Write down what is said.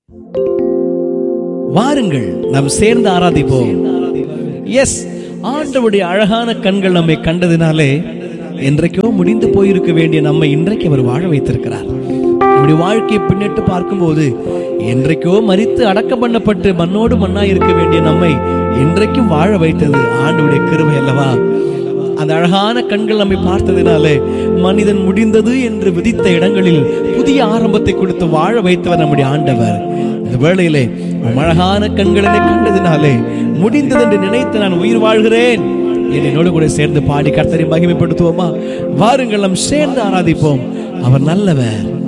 வாருங்கள் நாம் சேர்ந்து ஆராதிப்போம் எஸ் ஆண்டவருடைய அழகான கண்கள் நம்மை கண்டதினாலே என்றைக்கோ முடிந்து போயிருக்க வேண்டிய நம்மை இன்றைக்கு அவர் வாழ வைத்திருக்கிறார் நம்முடைய வாழ்க்கையை பின்னிட்டு பார்க்கும்போது என்றைக்கோ மரித்து அடக்கம் பண்ணப்பட்டு மண்ணோடு மண்ணாய் இருக்க வேண்டிய நம்மை இன்றைக்கும் வாழ வைத்தது ஆண்டவருடைய கிருபை அல்லவா அந்த அழகான கண்கள் நம்மை பார்த்ததினாலே மனிதன் முடிந்தது என்று விதித்த இடங்களில் புதிய ஆரம்பத்தை கொடுத்து வாழ வைத்தவர் நம்முடைய ஆண்டவர் இந்த வேளையிலே உம் அழகான கண்களை கண்டதினாலே முடிந்தது என்று நினைத்து நான் உயிர் வாழ்கிறேன் என்று என்னோடு கூட சேர்ந்து பாடி கர்த்தரை மகிமைப்படுத்துவோமா வாருங்கள் நாம் சேர்ந்து ஆராதிப்போம் அவர் நல்லவர்